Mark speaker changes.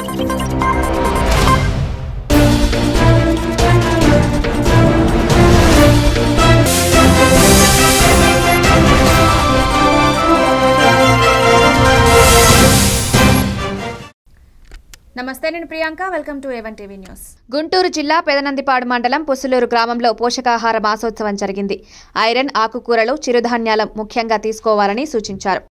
Speaker 1: నమస్తే నేను Priyanka welcome to A one TV news
Speaker 2: Guntur జిల్లా పెదనందిపాడు మండలం పుసులూరు గ్రామంలో పోషకాహార మాసోత్సవం జరిగింది ఐరన్ ఆకుకూరలు చిరుధాన్యాలు ముఖ్యంగా తీసుకోవాలని సూచించారు